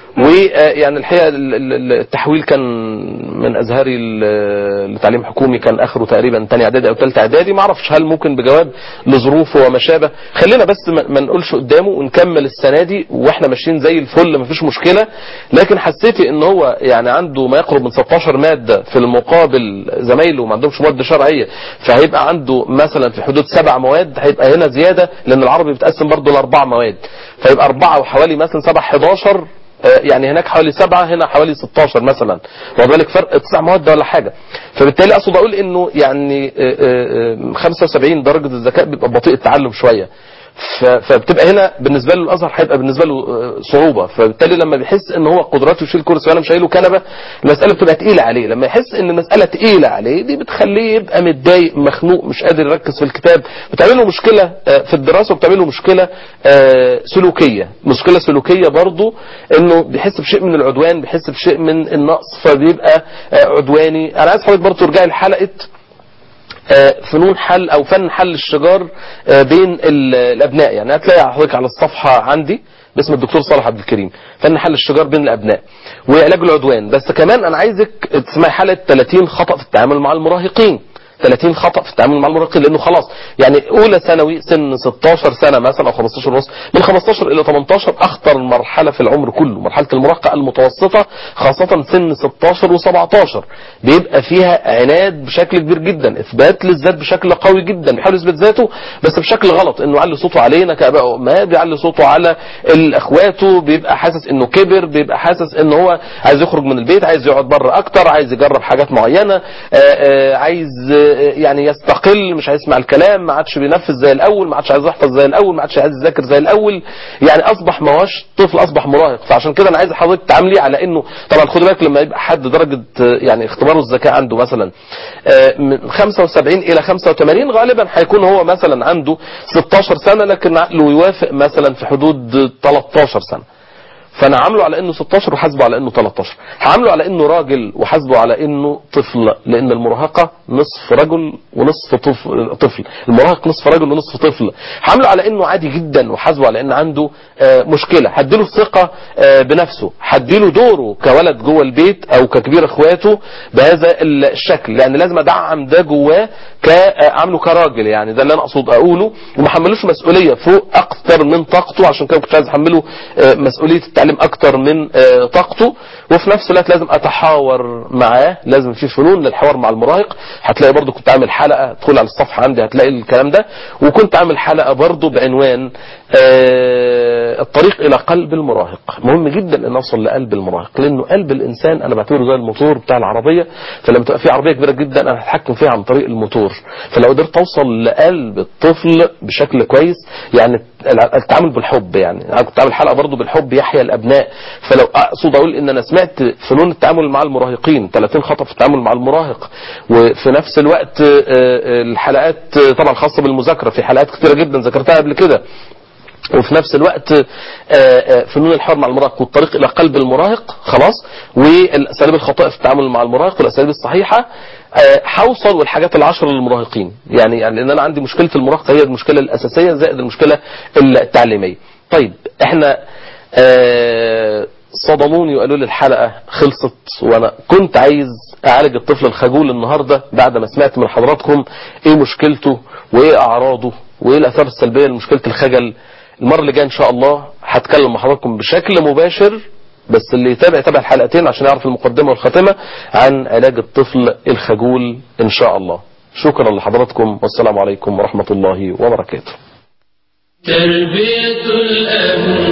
ويعني الحقيقه ال- ال- التحويل كان من ازهري ل- لتعليم حكومي كان اخره تقريبا تاني اعدادي او ثالثه اعدادي ما اعرفش هل ممكن بجواب لظروفه وما شابه خلينا بس ما ما نقولش قدامه ونكمل السنه دي واحنا ماشيين زي الفل ما فيش مشكله لكن حسيتي ان هو يعني عنده ما يقرب من 16 ماده في المقابل زمايله ما عندهمش مواد شرعيه فهيبقى عنده مثلا في حدود سبع مواد هيبقى هنا زياده لان العربي بيتقسم برضه لاربع مواد فيبقى اربعه وحوالي مثلا سبع 11 آه، يعني هناك حوالي سبعة هنا حوالي 16 مثلا واخد بالك فرق تسع مواد ولا حاجة فبالتالي اقصد اقول انه يعني آه، آه، آه، 75 درجة الذكاء بيبقى بطيء التعلم شوية ف- فبتبقى هنا بالنسبه له الازهر هيبقى بالنسبه له آه، صعوبه فبالتالي لما بيحس ان هو قدراته يشيل كرسي وانا مش شايله كنبه المساله بتبقى تقيله عليه لما يحس ان المساله تقيله عليه دي بتخليه يبقى متضايق مخنوق مش قادر يركز في الكتاب بتعمل له مشكله آه، في الدراسه وبتعمل له مشكله آه، سلوكيه مشكله سلوكيه برضه انه بيحس بشيء من العدوان بيحس بشيء من النقص فبيبقى آه، عدواني انا عايز حضرتك برضه ترجعي لحلقه آه، فنون حل او فن حل الشجار آه، بين ال- الابناء يعني هتلاقي حضرتك على الصفحه عندي باسم الدكتور صالح عبد الكريم فن حل الشجار بين الابناء وعلاج العدوان بس كمان انا عايزك تسمعي حلقه 30 خطا في التعامل مع المراهقين 30 خطا في التعامل مع المراهقين لانه خلاص يعني اولى ثانوي سن 16 سنه مثلا او 15 ونص من 15 الى 18 اخطر مرحله في العمر كله مرحله المراهقه المتوسطه خاصه سن 16 و17 بيبقى فيها عناد بشكل كبير جدا اثبات للذات بشكل قوي جدا بيحاول يثبت ذاته بس بشكل غلط انه يعلي صوته علينا كاباء وامهات بيعلي صوته على اخواته بيبقى حاسس انه كبر بيبقى حاسس ان هو عايز يخرج من البيت عايز يقعد بره اكتر عايز يجرب حاجات معينه آآ آآ عايز آه، يعني يستقل مش هيسمع الكلام ما عادش بينفذ زي الاول ما عادش عايز يحفظ زي الاول ما عادش عايز يذاكر زي الاول يعني اصبح ما هوش طفل اصبح مراهق فعشان كده انا عايز حضرتك تعاملي على انه طبعا خدي بالك لما يبقى حد درجه آه، يعني اختباره الذكاء عنده مثلا آه، من 75 الى 85 غالبا هيكون هو مثلا عنده 16 سنه لكن عقله يوافق مثلا في حدود 13 سنه فانا عامله على انه 16 وحاسبه على انه 13 هعامله على انه راجل وحاسبه على انه طفل لان المراهقه نصف رجل ونصف طفل طفل المراهق نصف رجل ونصف طفل هعامله على انه عادي جدا وحاسبه على ان عنده آه، مشكله هديله الثقه آه، بنفسه هديله دوره كولد جوه البيت او ككبير اخواته بهذا الشكل لان لازم ادعم ده جواه كعامله كراجل يعني ده اللي انا اقصد اقوله وما حملوش مسؤوليه فوق اكتر من طاقته عشان كده كنت عايز احمله آه، مسؤوليه التعليم اكتر من آه، طاقته وفي نفس الوقت لازم اتحاور معاه لازم في فنون للحوار مع المراهق هتلاقي برضو كنت عامل حلقه ادخل على الصفحه عندي هتلاقي الكلام ده وكنت عامل حلقه برضو بعنوان آه، الطريق الى قلب المراهق مهم جدا ان اوصل لقلب المراهق لانه قلب الانسان انا بعتبره زي الموتور بتاع العربيه فلما تبقى في عربيه كبيره جدا انا هتحكم فيها عن طريق الموتور فلو قدرت اوصل لقلب الطفل بشكل كويس يعني التعامل بالحب يعني انا كنت عامل حلقه برضو بالحب يحيى الابناء فلو اقصد اقول ان انا سمعت فنون التعامل مع المراهقين 30 خطأ في التعامل مع المراهق وفي نفس الوقت آه، آه، الحلقات آه، طبعا خاصه بالمذاكره في حلقات كتيره جدا ذكرتها قبل كده وفي نفس الوقت آه، آه، فنون الحوار مع المراهق والطريق الى قلب المراهق خلاص والاساليب الخاطئه في التعامل مع المراهق والاساليب الصحيحه آه، هوصل والحاجات العشر للمراهقين يعني يعني لان انا عندي مشكله المراهقه هي المشكله الاساسيه زائد المشكله التعليميه طيب احنا آه، صدموني وقالوا لي الحلقه خلصت وانا كنت عايز اعالج الطفل الخجول النهارده بعد ما سمعت من حضراتكم ايه مشكلته وايه اعراضه وايه الاثار السلبيه لمشكله الخجل المره اللي جايه ان شاء الله هتكلم مع حضراتكم بشكل مباشر بس اللي يتابع يتابع الحلقتين عشان يعرف المقدمه والخاتمه عن علاج الطفل الخجول ان شاء الله شكرا لحضراتكم والسلام عليكم ورحمه الله وبركاته تربية الأبناء